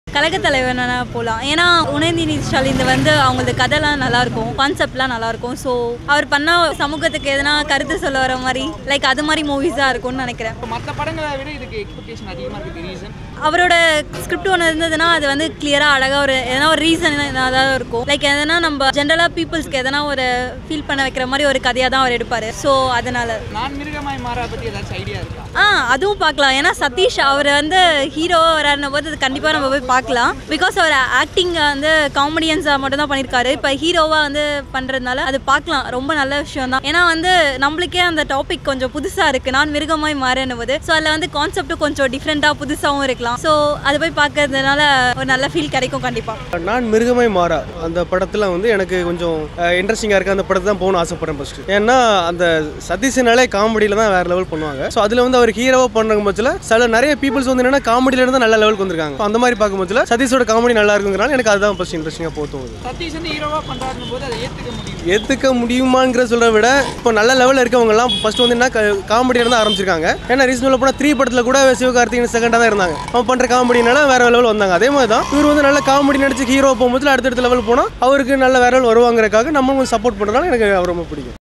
கழக தலைவனா போகலாம் ஏன்னா உணர்ந்தி ஸ்டாலின் இது வந்து அவங்களது கதைலாம் நல்லா இருக்கும் கான்செப்ட்லாம் நல்லா இருக்கும் ஸோ அவர் பண்ண சமூகத்துக்கு எதனா கருத்து சொல்ல வர மாதிரி லைக் அது மாதிரி மூவிஸாக இருக்கும்னு நினைக்கிறேன் மற்ற படங்களை விட இதுக்கு எக்ஸ்பெக்டேஷன் அதிகமாக இருக்குது ரீசன் அவரோட ஸ்கிரிப்ட் ஒன்று இருந்ததுன்னா அது வந்து கிளியராக அழகாக ஒரு எதனா ஒரு ரீசன் தான் இருக்கும் லைக் எதனா நம்ம ஜென்ரலாக பீப்புள்ஸ்க்கு எதனா ஒரு ஃபீல் பண்ண வைக்கிற மாதிரி ஒரு கதையாக தான் அவர் எடுப்பார் ஸோ அதனால நான் மிருகமாய் மாறா பற்றி ஏதாச்சும் ஐடியா இருக்கா ஆ அதுவும் பார்க்கலாம் ஏன்னா சதீஷ் அவர் வந்து ஹீரோ வராருன போது அது கண்டிப்பாக நம்ம போய் பார்க்கலாம் பிகாஸ் அவர் ஆக்டிங் வந்து காமெடியன்ஸாக மட்டும் தான் பண்ணியிருக்காரு இப்போ ஹீரோவாக வந்து பண்ணுறதுனால அது பார்க்கலாம் ரொம்ப நல்ல விஷயம் தான் ஏன்னா வந்து நம்மளுக்கே அந்த டாபிக் கொஞ்சம் புதுசாக இருக்குது நான் மிருகமாய் மாறேன்னு போது ஸோ அதில் வந்து கான்செப்ட்டும் கொஞ்சம் டிஃப்ரெண்ட்டாக புதுசாகவும் இருக்கலாம் ஸோ அதை போய் பார்க்கறதுனால ஒரு நல்ல ஃபீல் கிடைக்கும் கண்டிப்பாக நான் மிருகமை மாறா அந்த படத்தில் வந்து எனக்கு கொஞ்சம் இன்ட்ரெஸ்டிங்காக இருக்குது அந்த படத்தை தான் போகணும்னு ஆசைப்பட்றேன் ஃபஸ்ட்டு ஏன்னா அந்த சதீஷனாலே காமெடியில் தான் வேறு லெவல் பண்ணுவாங்க ஸோ அதில் வந்து அவர் ஹீரோவாக பண்ணுற பட்சத்தில் சில நிறைய பீப்புள்ஸ் வந்து என்னன்னா காமெடியில இருந்து நல்ல லெவலுக்கு வந்திருக்காங்க So, அந்த மாதிரி பார்க்கும் பட்சத்தில் சதீஷோட காமெடி நல்லா இருக்குங்கிறனால எனக்கு அதுதான் ஃபஸ்ட் இன்ட்ரெஸ்டிங்காக போக தோணுது சதீஷ் வந்து ஹீரோவாக பண்ணுறாருன்னு போது அதை ஏற்றுக்க முடியும் ஏற்றுக்க முடியுமாங்கிற சொல்கிறத விட இப்போ நல்ல லெவலில் இருக்கவங்கலாம் ஃபர்ஸ்ட் வந்து என்ன காமெடியாக இருந்து ஆரம்பிச்சிருக்காங்க ஏன்னா ரீசனில் போனால் த்ரீ படத்தில் கூட சிவகார்த்திகேயன் செகண்டாக தான் இருந்தாங்க அவன் பண்ணுற காமெடினால வேற லெவல் வந்தாங்க அதே மாதிரி தான் இவர் வந்து நல்ல காமெடி நடிச்சு ஹீரோ போகும்போது அடுத்தடுத்த லெவல் போனால் அவருக்கு நல்ல வேற லெவல் வருவாங்கிறக்காக நம்ம கொஞ்சம் சப்போர்ட் பண்ணுறதுனால எனக்கு அவர் ரொம்ப பிடிக்கும்